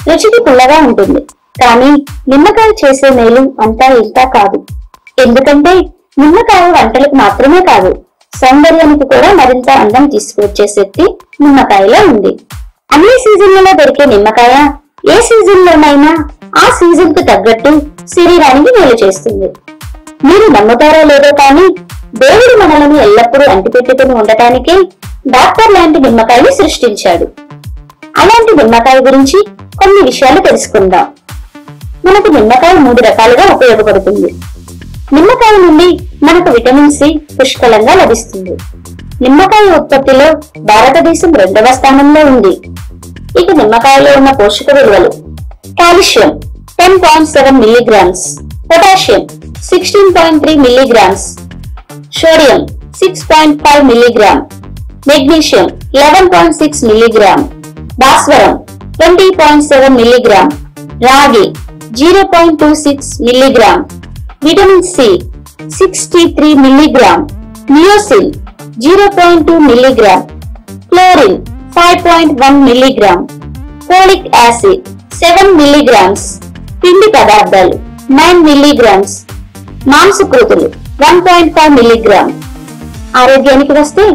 రుచికి పుల్లగా ఉంటుంది కానీ నిమ్మకాయ చేసే మేలు అంతా ఇంతా కాదు ఎందుకంటే నిమ్మకాయ వంటలకు మాత్రమే కాదు సౌందర్యానికి కూడా మరింత అందం తీసుకొచ్చే శక్తి నిమ్మకాయలో ఉంది అన్ని సీజన్లలో దొరికే నిమ్మకాయ ఏ సీజన్ లోనైనా ఆ సీజన్ కు తగ్గట్టు శరీరానికి మేలు చేస్తుంది మీరు నమ్ముతారో లేదో కానీ దేవుడు మనలను ఎల్లప్పుడూ అంటిపెట్టుకుని ఉండటానికే డాక్టర్ లాంటి నిమ్మకాయని సృష్టించాడు అలాంటి నిమ్మకాయ గురించి కొన్ని విషయాలు తెలుసుకుందాం మనకు నిమ్మకాయ మూడు రకాలుగా ఉపయోగపడుతుంది నిమ్మకాయ నుండి మనకు విటమిన్ సి పుష్కలంగా లభిస్తుంది నిమ్మకాయ ఉత్పత్తిలో భారతదేశం రెండవ స్థానంలో ఉంది ఇక నిమ్మకాయలో ఉన్న పోషక విలువలు calcium ten point seven milligrams potassium sixteen point three milligrams sodium six point five milligram magnesium eleven point six milligram భాస్వరం ట్వంటీ పాయింట్ సెవెన్ మిల్లీగ్రామ్ రాగి zero point two six milligram vitamin C sixty three milligram niacin zero point two milligram chlorine five point one milligram folic acid seven milligrams పిండి పదార్థాలు nine milligrams మాంసకృతులు one point five milligram ఆరోగ్యానికి వస్తే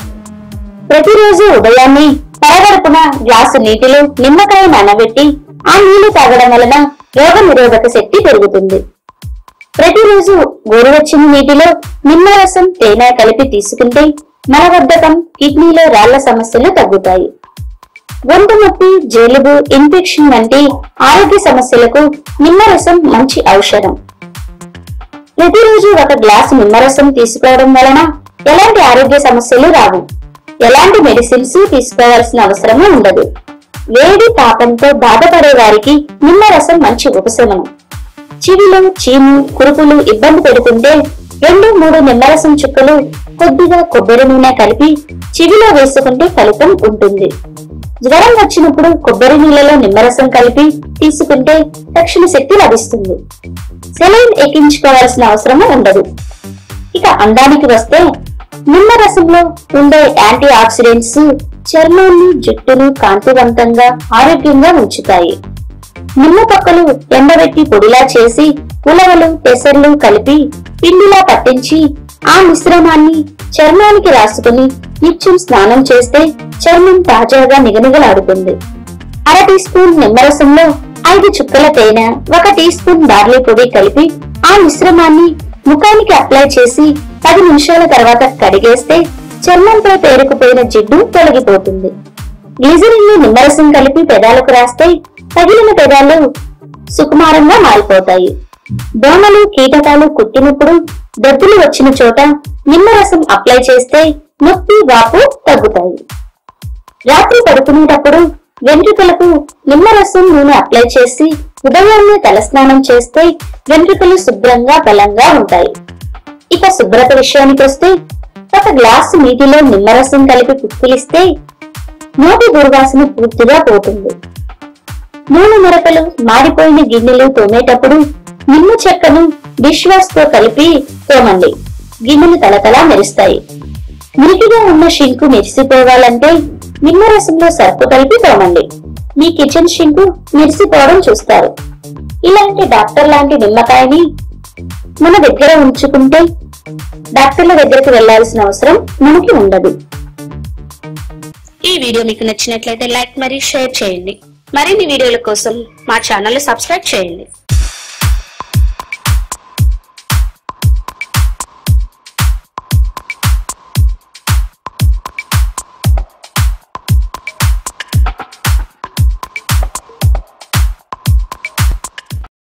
ప్రతిరోజు ఉదయాన్నే పరగడుపున glass నీటిలో నిమ్మకాయ నానబెట్టి ఆ నీళ్లు తాగడం వలన రోగ నిరోధక శక్తి పెరుగుతుంది ప్రతిరోజు గోరువెచ్చని నీటిలో నిమ్మరసం తేనె కలిపి తీసుకుంటే మలబద్ధకం కిడ్నీలో రాళ్ల సమస్యలు తగ్గుతాయి గొంతు నొప్పి జలుబు ఇన్ఫెక్షన్ వంటి ఆరోగ్య సమస్యలకు నిమ్మరసం మంచి ఔషధం ప్రతిరోజు ఒక గ్లాసు నిమ్మరసం తీసుకోవడం వలన ఎలాంటి ఆరోగ్య సమస్యలు రావు ఎలాంటి మెడిసిన్స్ తీసుకోవాల్సిన అవసరము ఉండదు వేడి తాపంతో బాధపడే వారికి నిమ్మరసం మంచి ఉపశమనం చివిలో చీము కురుపులు ఇబ్బంది పెడుతుంటే రెండు మూడు నిమ్మరసం చుక్కలు కొద్దిగా కొబ్బరి నూనె కలిపి చివిలో వేసుకుంటే ఫలితం ఉంటుంది జ్వరం వచ్చినప్పుడు కొబ్బరి నీళ్ళలో నిమ్మరసం కలిపి తీసుకుంటే తక్షణ శక్తి లభిస్తుంది సెలైన్ ఎక్కించుకోవాల్సిన అవసరము ఉండదు ఇక అందానికి వస్తే నిమ్మరసంలో ఉండే యాంటీ ఆక్సిడెంట్స్ చర్మాన్ని జుట్టును కాంతివంతంగా ఆరోగ్యంగా ఉంచుతాయి నిమ్మ పక్కలు ఎండబెట్టి పొడిలా చేసి ఉలవలు పెసర్లు కలిపి పిండిలా పట్టించి ఆ మిశ్రమాన్ని చర్మానికి రాసుకుని నిత్యం స్నానం చేస్తే చర్మం తాజాగా నిగనిగలాడుతుంది అర టీ స్పూన్ నిమ్మరసంలో ఐదు చుక్కల తేనె ఒక టీ స్పూన్ బార్లీ పొడి కలిపి ఆ మిశ్రమాన్ని ముఖానికి అప్లై చేసి పది నిమిషాల తర్వాత కడిగేస్తే చర్మంపై పేరుకుపోయిన జిడ్డు తొలగిపోతుంది గ్లిజరిన్ ని నిమ్మరసం కలిపి పెదాలకు రాస్తే తగిలిన పెదాలు సుకుమారంగా మారిపోతాయి దోమలు కీటకాలు కుట్టినప్పుడు దద్దులు వచ్చిన చోట నిమ్మరసం అప్లై చేస్తే నొప్పి వాపు తగ్గుతాయి రాత్రి పడుకునేటప్పుడు వెంట్రుకలకు నిమ్మరసం నూనె అప్లై చేసి ఉదయాన్నే తలస్నానం చేస్తే వెంట్రుకలు శుభ్రంగా బలంగా ఉంటాయి ఇక శుభ్రత విషయానికి వస్తే ఒక గ్లాసు నీటిలో నిమ్మరసం కలిపి పుక్కిలిస్తే నోటి దుర్వాసన పూర్తిగా పోతుంది నూనె మిరపలు మాడిపోయిన గిన్నెలు తోమేటప్పుడు నిమ్మ చెక్కను డిష్ వాష్ తో కలిపి తోమండి గిన్నెలు తలతలా మెరుస్తాయి మురికిగా ఉన్న షింకు మెరిసిపోవాలంటే నిమ్మరసంలో సర్పు కలిపి తోమండి మీ కిచెన్ షింకు మెరిసిపోవడం చూస్తారు ఇలాంటి డాక్టర్ లాంటి నిమ్మకాయని మన దగ్గర ఉంచుకుంటే డాక్టర్ల దగ్గరికి వెళ్లాల్సిన అవసరం మనకి ఉండదు ఈ వీడియో మీకు నచ్చినట్లయితే లైక్ మరియు షేర్ చేయండి మరిన్ని వీడియోల కోసం మా ఛానల్ సబ్స్క్రైబ్ చేయండి